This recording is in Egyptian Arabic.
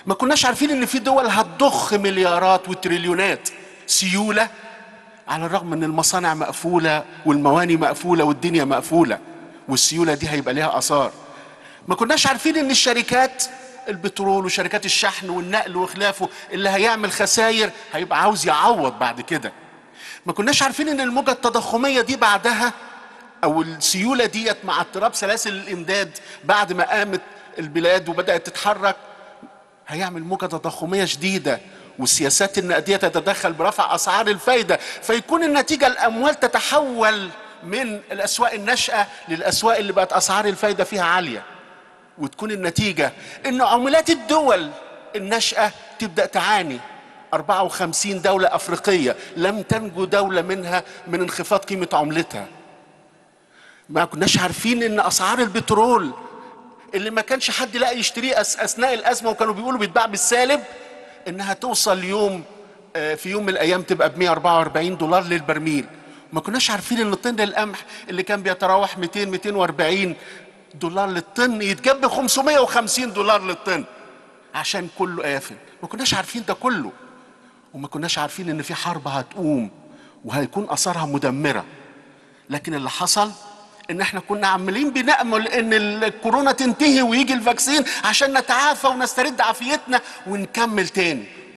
ما كناش عارفين ان في دول هتضخ مليارات وتريليونات سيوله على الرغم ان المصانع مقفوله والمواني مقفوله والدنيا مقفوله والسيوله دي هيبقى ليها اثار ما كناش عارفين ان الشركات البترول وشركات الشحن والنقل وخلافه اللي هيعمل خسائر هيبقى عاوز يعوض بعد كده ما كناش عارفين ان الموجه التضخميه دي بعدها او السيوله ديت مع اضطراب سلاسل الامداد بعد ما قامت البلاد وبدات تتحرك هيعمل موجه تضخميه شديده والسياسات النقديه تتدخل برفع اسعار الفايده فيكون النتيجه الاموال تتحول من الاسواق الناشئه للاسواق اللي بقت اسعار الفايده فيها عاليه وتكون النتيجه ان عملات الدول الناشئه تبدا تعاني 54 دولة أفريقية لم تنجو دولة منها من انخفاض قيمة عملتها ما كناش عارفين ان اسعار البترول اللي ما كانش حد لاقي يشتريه أس اثناء الازمه وكانوا بيقولوا بيتباع بالسالب انها توصل يوم آه، في يوم من الايام تبقى ب 144 دولار للبرميل ما كناش عارفين ان طن القمح اللي كان بيتراوح 200 240 دولار للطن يتجاب ب 550 دولار للطن عشان كله قافل ما كناش عارفين ده كله وما كناش عارفين ان في حرب هتقوم وهيكون اثارها مدمره لكن اللي حصل ان احنا كنا عمالين بنامل ان الكورونا تنتهي ويجي الفاكسين عشان نتعافى ونسترد عافيتنا ونكمل تاني